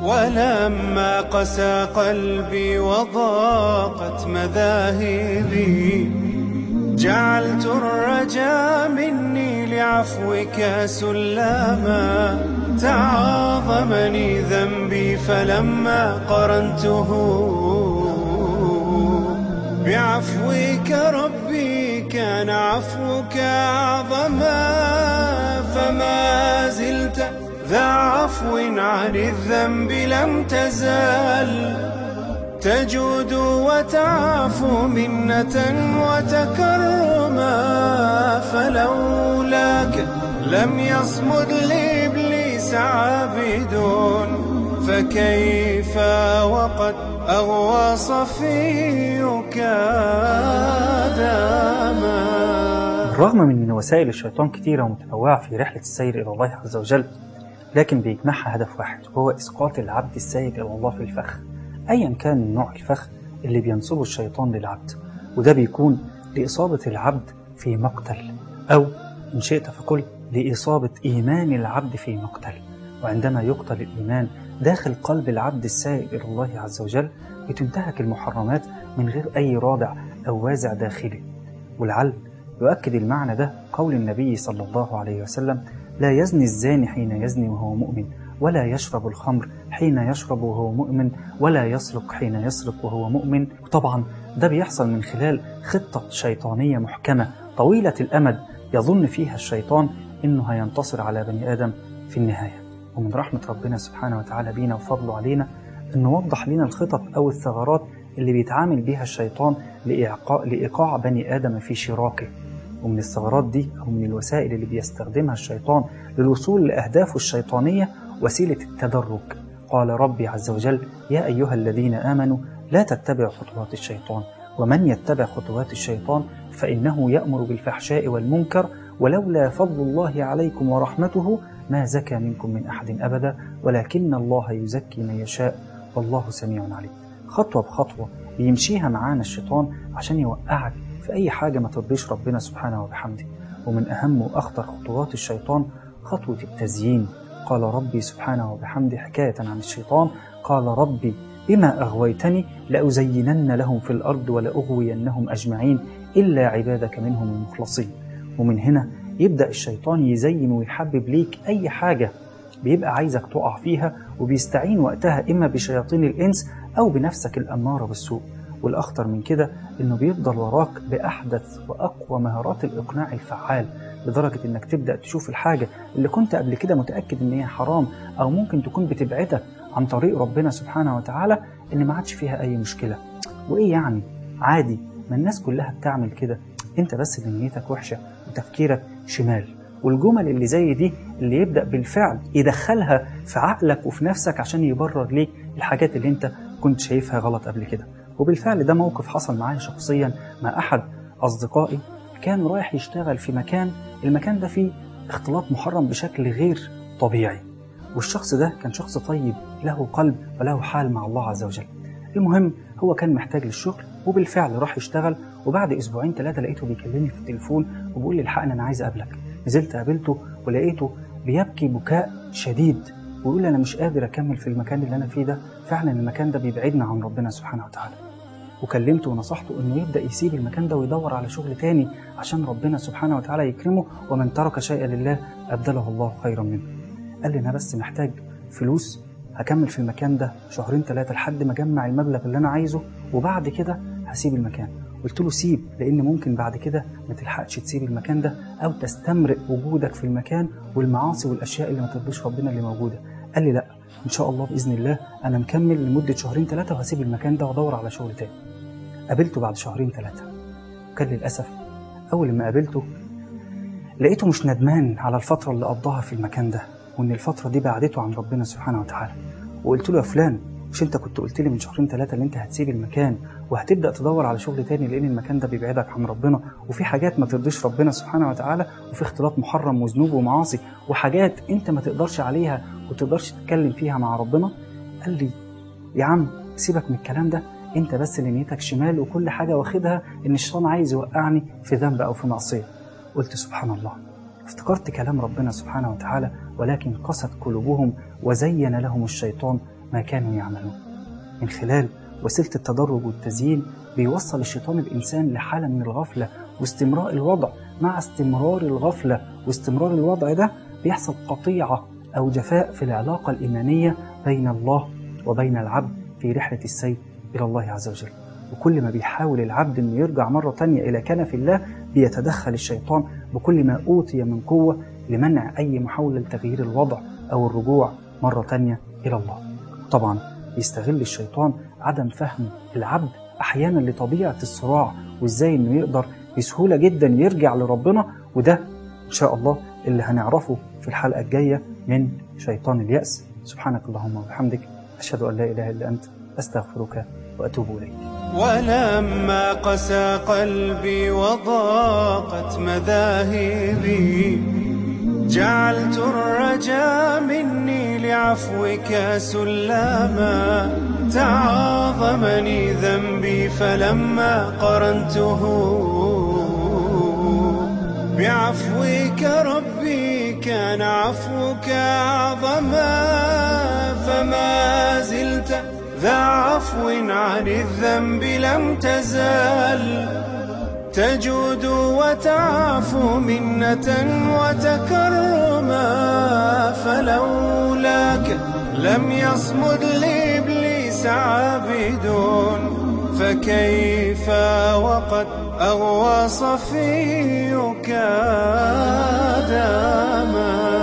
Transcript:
ولما قسى قلبي وضاقت مذاهبي جعلت الرجا مني لعفوك سلاما تعاظمني ذنبي فلما قرنته بعفوك ربي كان عفوك أعظما فما زلت ذا عفو عن الذنب لم تزال تجود وتعفو منة وتكرما فلولاك لم يصمد لإبليس عابد فكيف وقد أغوى صفيك داما بالرغم من أن وسائل الشيطان كتيرة ومتنوعة في رحلة السير إلى الله عز وجل لكن بيجمعها هدف واحد وهو إسقاط العبد السير إلى الله في الفخ أيا كان نوع الفخ اللي بينصبه الشيطان للعبد وده بيكون لإصابة العبد في مقتل أو إن شئت فقل لإصابة إيمان العبد في مقتل وعندما يقتل الإيمان داخل قلب العبد السائر إلى الله عز وجل بتنتهك المحرمات من غير أي رادع أو وازع داخلي ولعل يؤكد المعنى ده قول النبي صلى الله عليه وسلم لا يزني الزاني حين يزني وهو مؤمن ولا يشرب الخمر حين يشرب وهو مؤمن ولا يسرق حين يسرق وهو مؤمن وطبعا ده بيحصل من خلال خطة شيطانية محكمة طويلة الأمد يظن فيها الشيطان إنه هينتصر على بني آدم في النهاية ومن رحمة ربنا سبحانه وتعالى بينا وفضله علينا إنه وضح لنا الخطط أو الثغرات اللي بيتعامل بيها الشيطان لإيقاع, لإيقاع بني آدم في شراكه ومن الثغرات دي أو من الوسائل اللي بيستخدمها الشيطان للوصول لأهدافه الشيطانية وسيلة التدرج قال ربي عز وجل يا أيها الذين آمنوا لا تتبعوا خطوات الشيطان ومن يتبع خطوات الشيطان فإنه يأمر بالفحشاء والمنكر ولولا فضل الله عليكم ورحمته ما زكى منكم من أحد أبدا ولكن الله يزكي من يشاء والله سميع عليم خطوة بخطوة بيمشيها معانا الشيطان عشان يوقعك في أي حاجة ما ترضيش ربنا سبحانه وبحمده ومن أهم وأخطر خطوات الشيطان خطوة التزيين قال ربي سبحانه وبحمده حكاية عن الشيطان قال ربي بما أغويتني لأزينن لهم في الأرض ولأغوينهم أجمعين إلا عبادك منهم المخلصين ومن هنا يبدأ الشيطان يزين ويحبب ليك أي حاجة بيبقى عايزك تقع فيها وبيستعين وقتها إما بشياطين الإنس أو بنفسك الأمارة بالسوء والأخطر من كده إنه بيفضل وراك بأحدث وأقوى مهارات الإقناع الفعال لدرجة إنك تبدأ تشوف الحاجة اللي كنت قبل كده متأكد إن هي حرام أو ممكن تكون بتبعدك عن طريق ربنا سبحانه وتعالى إن ما عادش فيها أي مشكلة وإيه يعني عادي ما الناس كلها بتعمل كده أنت بس اللي نيتك وحشة وتفكيرك شمال والجمل اللي زي دي اللي يبدأ بالفعل يدخلها في عقلك وفي نفسك عشان يبرر ليك الحاجات اللي انت كنت شايفها غلط قبل كده وبالفعل ده موقف حصل معايا شخصيا مع أحد أصدقائي كان رايح يشتغل في مكان المكان ده فيه اختلاط محرم بشكل غير طبيعي والشخص ده كان شخص طيب له قلب وله حال مع الله عز وجل المهم هو كان محتاج للشغل وبالفعل راح يشتغل وبعد اسبوعين ثلاثه لقيته بيكلمني في التليفون وبيقول لي الحقني انا عايز اقابلك نزلت قابلته ولقيته بيبكي بكاء شديد ويقول لي انا مش قادر اكمل في المكان اللي انا فيه ده فعلا المكان ده بيبعدنا عن ربنا سبحانه وتعالى وكلمته ونصحته انه يبدا يسيب المكان ده ويدور على شغل تاني عشان ربنا سبحانه وتعالى يكرمه ومن ترك شيئا لله ابدله الله خيرا منه قال لي انا بس محتاج فلوس هكمل في المكان ده شهرين ثلاثه لحد ما اجمع المبلغ اللي انا عايزه وبعد كده هسيب المكان قلت له سيب لان ممكن بعد كده ما تلحقش تسيب المكان ده او تستمرئ وجودك في المكان والمعاصي والاشياء اللي ما ترضيش ربنا اللي موجوده قال لي لا ان شاء الله باذن الله انا مكمل لمده شهرين ثلاثه وهسيب المكان ده وادور على شغل تاني قابلته بعد شهرين ثلاثه وكان للاسف اول ما قابلته لقيته مش ندمان على الفتره اللي قضاها في المكان ده وان الفتره دي بعدته عن ربنا سبحانه وتعالى وقلت له يا فلان مش انت كنت قلت لي من شهرين ثلاثه ان انت هتسيب المكان وهتبدا تدور على شغل تاني لان المكان ده بيبعدك عن ربنا وفي حاجات ما ترضيش ربنا سبحانه وتعالى وفي اختلاط محرم وذنوب ومعاصي وحاجات انت ما تقدرش عليها وتقدرش تتكلم فيها مع ربنا قال لي يا عم سيبك من الكلام ده انت بس اللي نيتك شمال وكل حاجه واخدها ان الشيطان عايز يوقعني في ذنب او في معصيه قلت سبحان الله افتكرت كلام ربنا سبحانه وتعالى ولكن قست قلوبهم وزين لهم الشيطان ما كانوا يعملون من خلال وسيلة التدرج والتزيين بيوصل الشيطان الإنسان لحالة من الغفلة واستمرار الوضع مع استمرار الغفلة واستمرار الوضع ده بيحصل قطيعة أو جفاء في العلاقة الإيمانية بين الله وبين العبد في رحلة السير إلى الله عز وجل وكل ما بيحاول العبد أن يرجع مرة تانية إلى كنف الله بيتدخل الشيطان بكل ما أوتي من قوة لمنع أي محاولة لتغيير الوضع أو الرجوع مرة تانية إلى الله طبعا بيستغل الشيطان عدم فهم العبد أحيانا لطبيعة الصراع وإزاي إنه يقدر بسهولة جدا يرجع لربنا وده إن شاء الله اللي هنعرفه في الحلقة الجاية من شيطان اليأس سبحانك اللهم وبحمدك أشهد أن لا إله إلا أنت أستغفرك وأتوب إليك ولما قسى قلبي وضاقت مذاهبي جعلت الرجا مني لعفوك سلاما تعاظمني ذنبي فلما قرنته بعفوك ربي كان عفوك أعظما فما زلت ذا عفو عن الذنب لم تزال تجود وتعفو منة وتكرما فلولاك لم يصمد لإبليس عابد فكيف وقد أغوى صفيك داما